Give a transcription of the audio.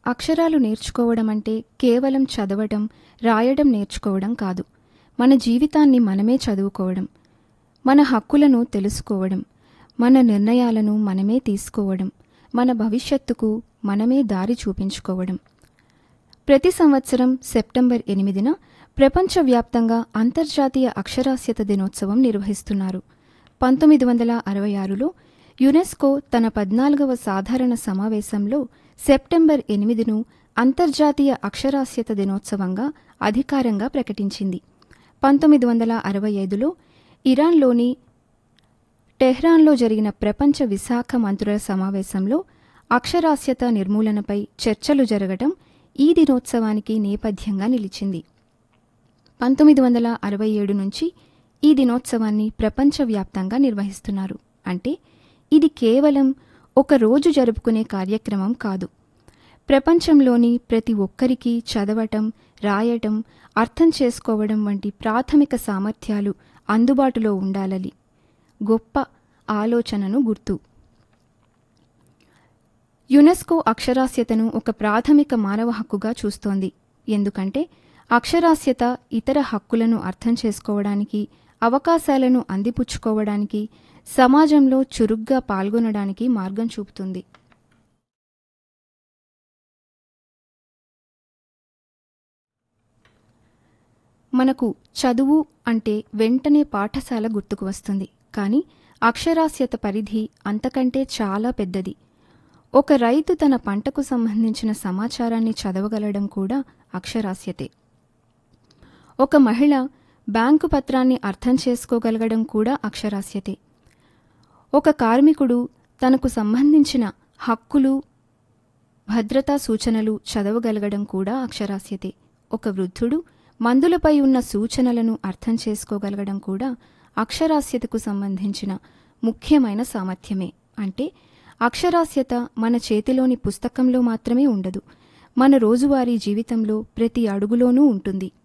అక్షరాలు నేర్చుకోవడం అంటే కేవలం చదవడం రాయడం నేర్చుకోవడం కాదు మన జీవితాన్ని మనమే చదువుకోవడం మన హక్కులను తెలుసుకోవడం మన నిర్ణయాలను మనమే తీసుకోవడం మన భవిష్యత్తుకు మనమే దారి చూపించుకోవడం ప్రతి సంవత్సరం సెప్టెంబర్ ఎనిమిదిన ప్రపంచవ్యాప్తంగా అంతర్జాతీయ అక్షరాస్యత దినోత్సవం నిర్వహిస్తున్నారు పంతొమ్మిది వందల అరవై ఆరులో యునెస్కో తన పద్నాలుగవ సాధారణ సమావేశంలో సెప్టెంబర్ ఎనిమిదిను అంతర్జాతీయ అక్షరాస్యత దినోత్సవంగా అధికారంగా ప్రకటించింది పంతొమ్మిది వందల అరవై ఐదులో ఇరాన్లోని టెహ్రాన్లో జరిగిన ప్రపంచ విశాఖ మంత్రుల సమావేశంలో అక్షరాస్యత నిర్మూలనపై చర్చలు జరగటం ఈ దినోత్సవానికి నేపథ్యంగా నిలిచింది పంతొమ్మిది వందల అరవై ఏడు నుంచి ఈ దినోత్సవాన్ని ప్రపంచవ్యాప్తంగా నిర్వహిస్తున్నారు అంటే ఇది కేవలం ఒక రోజు జరుపుకునే కార్యక్రమం కాదు ప్రపంచంలోని ప్రతి ఒక్కరికి చదవటం రాయటం అర్థం చేసుకోవడం వంటి ప్రాథమిక సామర్థ్యాలు అందుబాటులో ఉండాలని గొప్ప ఆలోచనను గుర్తు యునెస్కో అక్షరాస్యతను ఒక ప్రాథమిక మానవ హక్కుగా చూస్తోంది ఎందుకంటే అక్షరాస్యత ఇతర హక్కులను అర్థం చేసుకోవడానికి అవకాశాలను అందిపుచ్చుకోవడానికి సమాజంలో చురుగ్గా పాల్గొనడానికి మార్గం చూపుతుంది మనకు చదువు అంటే వెంటనే పాఠశాల గుర్తుకు వస్తుంది కానీ అక్షరాస్యత పరిధి అంతకంటే చాలా పెద్దది ఒక రైతు తన పంటకు సంబంధించిన సమాచారాన్ని చదవగలడం కూడా అక్షరాస్యతే ఒక మహిళ బ్యాంకు పత్రాన్ని అర్థం చేసుకోగలగడం కూడా అక్షరాస్యతే ఒక కార్మికుడు తనకు సంబంధించిన హక్కులు భద్రతా సూచనలు చదవగలగడం కూడా అక్షరాస్యతే ఒక వృద్ధుడు మందులపై ఉన్న సూచనలను అర్థం చేసుకోగలగడం కూడా అక్షరాస్యతకు సంబంధించిన ముఖ్యమైన సామర్థ్యమే అంటే అక్షరాస్యత మన చేతిలోని పుస్తకంలో మాత్రమే ఉండదు మన రోజువారీ జీవితంలో ప్రతి అడుగులోనూ ఉంటుంది